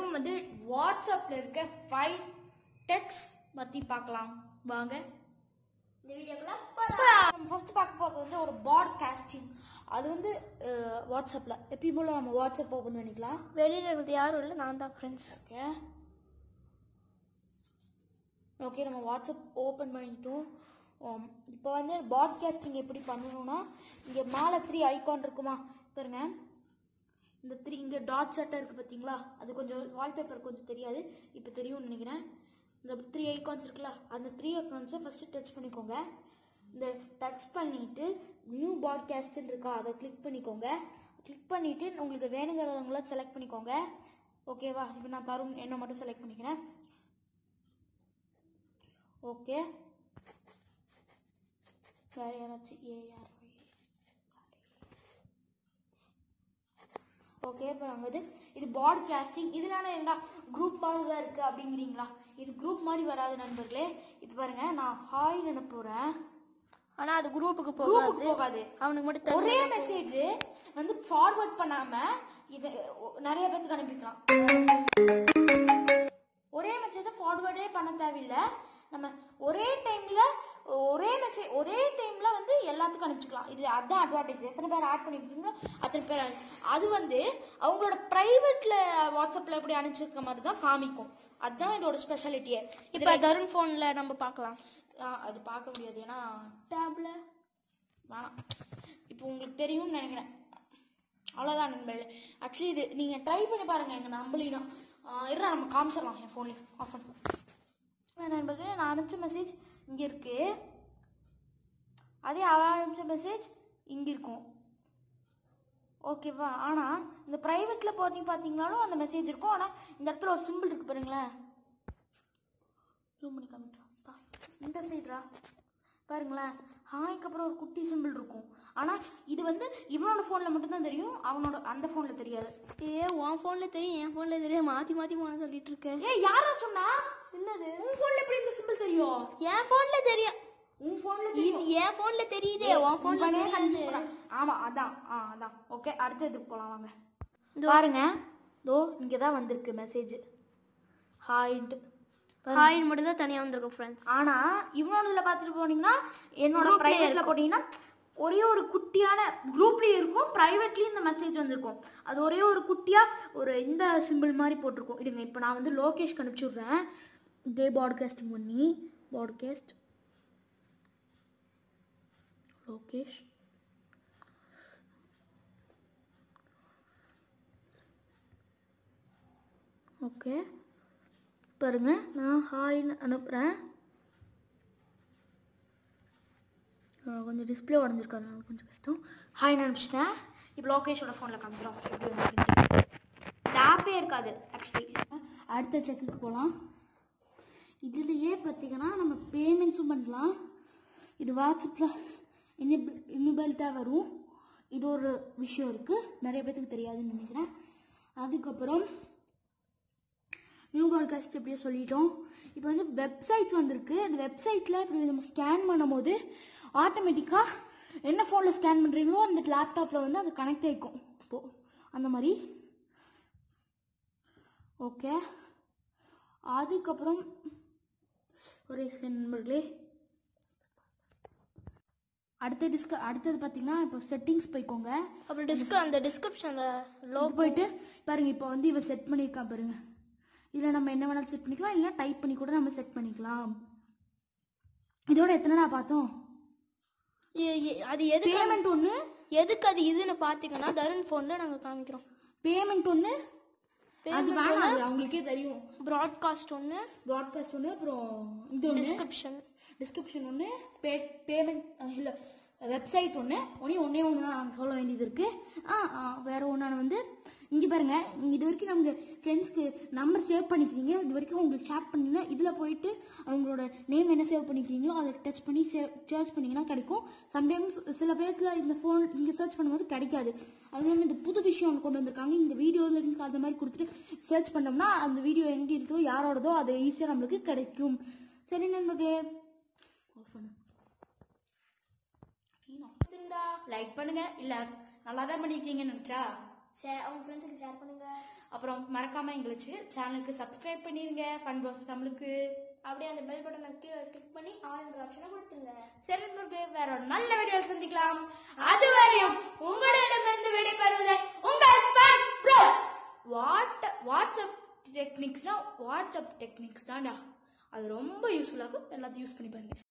Welcome வந்து வாட்ஸ்அப்ல இருக்க ஃபைவ் டெக்ஸ் பத்தி பார்க்கலாம் வாங்க இந்த வீடியோக்குள்ள போலாம் நம்ம ஃபர்ஸ்ட் பார்க்க போகிறது வந்து ஒரு பாட்காஸ்டிங் அது வந்து வாட்ஸ்அப்பில் எப்பயும் போல நம்ம வாட்ஸ்அப் ஓப்பன் பண்ணிக்கலாம் வெளியில இருந்து யாரும் இல்லை நான் தான் ஃப்ரெண்ட்ஸ் ஓகே ஓகே நம்ம வாட்ஸ்அப் ஓப்பன் பண்ணிட்டோம் இப்போ வந்து பாட்காஸ்டிங் எப்படி பண்ணணும்னா இங்கே மேலே த்ரீ ஐகான் இருக்குமா பாருங்க இந்த த்ரீ இங்கே டாட் செட்டாக இருக்குது பார்த்தீங்களா அது கொஞ்சம் வால்பேப்பர் கொஞ்சம் தெரியாது இப்போ தெரியும்னு நினைக்கிறேன் இந்த த்ரீ ஐகான்ஸ் இருக்குல்ல அந்த த்ரீ ஐகான்ஸை ஃபஸ்ட்டு டச் பண்ணிக்கோங்க இந்த டச் பண்ணிவிட்டு நியூ பாட்காஸ்ட்னு இருக்கா அதை கிளிக் பண்ணிக்கோங்க கிளிக் பண்ணிவிட்டு உங்களுக்கு வேணுங்கிறவங்கள செலக்ட் பண்ணிக்கோங்க ஓகேவா இப்போ நான் தருண் என்ன மட்டும் செலக்ட் பண்ணிக்கிறேன் ஓகே வேறு யாராச்சும் ஏஆர் ஓகே இப்போ நாங்கள் இது இது பாட்காஸ்டிங் இதனால என்ன குரூப் மாதிரி தான் இருக்குது அப்படிங்கிறீங்களா இது குரூப் மாதிரி வராது நண்பர்களே இது பாருங்க நான் ஹாய் அனுப்புகிறேன் ஆனா அது குரூப்புக்கு குரூப்புக்கு போகாது போகாது அவனுக்கு மட்டும் ஒரே மெசேஜ் வந்து ஃபார்வர்ட் பண்ணாம இது ஒ- நிறைய பேத்துக்கு அனுப்பிக்கலாம் ஒரே மெசேஜை ஃபார்வர்டே பண்ண தேவையில்லை நம்ம ஒரே டைம்ல ஒரே மெசேஜ் ஒரே டைம்ல வந்து எல்லாத்துக்கும் அனுப்பிச்சுக்கலாம் இது அதான் அட்வான்டேஜ் எத்தனை பேர் ஆட் பண்ணிருக்கீங்களோ அத்தனை பேர் அனு- அது வந்து அவங்களோட பிரைவேட்ல வாட்ஸ்அப்ல எப்படி அனுப்பிச்சிருக்க மாதிரி தான் காமிக்கும் அதுதான் இதோட ஸ்பெஷாலிட்டியே இப்ப தருண் போன்ல நம்ம பார்க்கலாம் அது பார்க்க முடியாது ஏன்னா டேப்ல வேணாம் இப்போ உங்களுக்கு தெரியும்னு நினைக்கிறேன் அவ்வளோதான் நண்பர்களே ஆக்சுவலி இது நீங்கள் ட்ரை பண்ணி பாருங்கள் எங்கள் நம்பலினா இருடா நம்ம காமிச்சிடலாம் என் ஃபோன்லேயும் ஆஃப் பண்ணி நண்பர்களே நான் அனுப்பிச்ச மெசேஜ் இங்கே இருக்கு அதே அவ அனுப்பிச்ச மெசேஜ் இங்கே இருக்கும் ஓகேவா ஆனால் இந்த ப்ரைவேட்டில் போய் பார்த்தீங்கனாலும் அந்த மெசேஜ் இருக்கும் ஆனால் இந்த இடத்துல ஒரு சிம்பிள் இருக்கு பாருங்களேன் ஜூம் பண்ணி காமிட்டா பா இந்த சைடுரா பாருங்களேன் ஹாய்க்கு அப்புறம் ஒரு குட்டி சிம்பிள் இருக்கும் ஆனால் இது வந்து இவனோட ஃபோனில் மட்டும்தான் தெரியும் அவனோட அந்த ஃபோனில் தெரியாது ஏ உன் போன்ல தெரியும் என் போன்ல தெரியும் மாத்தி மாத்தி போன சொல்லிட்டு இருக்க ஏய் யாரா சொன்னா என்னது உன் ஃபோனில் எப்படி இந்த சிம்பிள் தெரியும் என் போன்ல தெரியும் உன் ஃபோனில் இது தெரியும் என் போன்ல தெரியுதே உன் போன்ல இவனே தெரியாது confuse பண்ணான். ஆமா அதான் ஆ அதான் ஓகே அடுத்த இதுக்கு போலாம் வாங்க பாருங்க தோ இங்கே தான் வந்திருக்கு மெசேஜ் ஹாய்ன்ட்டு ஹாயின் மட்டும் தான் தனியா வந்திருக்கும் ஃப்ரெண்ட்ஸ் ஆனா இவனோடதுல பார்த்துட்டு போனீங்கன்னா என்னோட பிரைவேட்ல போனீங்கன்னா ஒரே ஒரு குட்டியான குரூப்லயும் இருக்கும் பிரைவேட்லயும் இந்த மெசேஜ் வந்திருக்கும் அது ஒரே ஒரு குட்டியா ஒரு இந்த சிம்பிள் மாதிரி போட்டிருக்கும் இருங்க இப்போ நான் வந்து லோகேஷ்க்கு அனுப்பிச்சி விட்றேன் இதே பாட்காஸ்டிங் பண்ணி பாட்காஸ்ட் லோகேஷ் ஓகே பாருங்க நான் ஹாய்னு அனுப்புகிறேன் கொஞ்சம் டிஸ்பிளே உடஞ்சிருக்கு அதனால கொஞ்சம் கஷ்டம் ஹாய்னு அனுப்பிச்சிட்டேன் இப்போ லோகேஷோட ஃபோனில் காமிக்கிறோம் எப்படி வந்து ஆப்பே இருக்காது ஆக்சுவலி அடுத்த செக்குக்கு போகலாம் இதுலேயே பார்த்தீங்கன்னா நம்ம பேமெண்ட்ஸும் பண்ணலாம் இது வாட்ஸ்அப்பில் இன்னிபிள் இன்னிபிள்ட்டாக வரும் இது ஒரு விஷயம் இருக்குது நிறைய பேத்துக்கு தெரியாதுன்னு நினைக்கிறேன் அதுக்கப்புறம் நியூ பாட்காஸ்ட் எப்படியோ சொல்லிட்டோம் இப்போ வந்து வெப்சைட்ஸ் வந்திருக்கு அந்த வெப்சைட்டில் இப்படி நம்ம ஸ்கேன் பண்ணும்போது ஆட்டோமேட்டிக்காக என்ன ஃபோனில் ஸ்கேன் பண்ணுறீங்களோ அந்த லேப்டாப்பில் வந்து அது கனெக்ட் ஆகிக்கும் இப்போது அந்த மாதிரி ஓகே அதுக்கப்புறம் ஒரே செகண்ட் நண்பர்களே அடுத்த டிஸ்க அடுத்தது பார்த்தீங்கன்னா இப்போ செட்டிங்ஸ் போய்க்கோங்க அப்புறம் டிஸ்க அந்த டிஸ்கிரிப்ஷன்ல லோ போயிட்டு பாருங்க இப்போ வந்து இவ செட் பண்ணியிருக்கா பாருங்க இதில் நம்ம என்ன வேணாலும் செட் பண்ணிக்கலாம் இல்லை டைப் பண்ணி கூட நம்ம செட் பண்ணிக்கலாம் இதோட எத்தனை நான் பார்த்தோம் அது எதுக்கு பேமெண்ட் ஒன்று எதுக்கு அது இதுன்னு பாத்தீங்கன்னா தருண் போன்ல நாங்க காமிக்கிறோம் பேமெண்ட் ஒன்று அது வேணாம் அது அவங்களுக்கே தெரியும் ப்ராட்காஸ்ட் ஒன்று ப்ராட்காஸ்ட் ஒன்று அப்புறம் இது ஒன்று டிஸ்கிரிப்ஷன் டிஸ்கிரிப்ஷன் ஒன்று பே பேமெண்ட் இல்லை வெப்சைட் ஒன்று ஒன்றே ஒன்றே ஒன்று தான் நாங்கள் சொல்ல வேண்டியது இருக்குது ஆ ஆ, வேற ஒன்றான வந்து இங்கே பாருங்க நீங்க இது வரைக்கும் நம்ம ஃப்ரெண்ட்ஸ்க்கு நம்பர் சேவ் பண்ணிக்கிறீங்க இது வரைக்கும் உங்களுக்கு chat பண்ணீங்கன்னா இதில் போயிட்டு அவங்களோட நேம் என்ன சேவ் பண்ணிக்கிறீங்களோ அதை டச் பண்ணி சேவ் சர்ச் பண்ணிங்கன்னா கிடைக்கும் சம்டைம்ஸ் சில பேர்த்துல இந்த ஃபோன் இங்கே சர்ச் பண்ணும்போது கிடைக்காது அது வந்து இந்த புது விஷயம் ஒன்று கொண்டு வந்திருக்காங்க இந்த வீடியோ லிங்க் அந்த மாதிரி கொடுத்துட்டு சர்ச் பண்ணோம்னா அந்த வீடியோ எங்கே இருக்கோ யாரோடதோ அது ஈஸியாக நம்மளுக்கு கிடைக்கும் சரி நண்பர்களே ஆஃப் பண்ணு லைக் பண்ணுங்க இல்ல நல்லா தான் பண்ணிருக்கீங்கன்னு நினைச்சா ஷேர் அவங்க ஃப்ரெண்ட்ஸுக்கு ஷேர் பண்ணுங்க அப்புறம் மறக்காம எங்களுக்கு சேனலுக்கு சப்ஸ்கிரைப் பண்ணிருங்க ஃபன் ப்ராசஸ் நம்மளுக்கு அப்படியே அந்த பெல் பட்டனை கிளிக் பண்ணி ஆல்ன்ற ஆப்ஷனை கொடுத்துருங்க சரி நண்பர்களே, வேற ஒரு நல்ல வீடியோ சந்திக்கலாம் அதுவரையும் உங்களிடமிருந்து விடைபெறுவதை உங்கள் ஃபன் ப்ரோஸ் வாட் வாட்ஸ்அப் டெக்னிக்ஸ்னா வாட்ஸ்அப் டெக்னிக்ஸ் தான்டா அது ரொம்ப யூஸ்ஃபுல்லாகும் எல்லாத்தையும் யூஸ் பண்ணி பாருங்க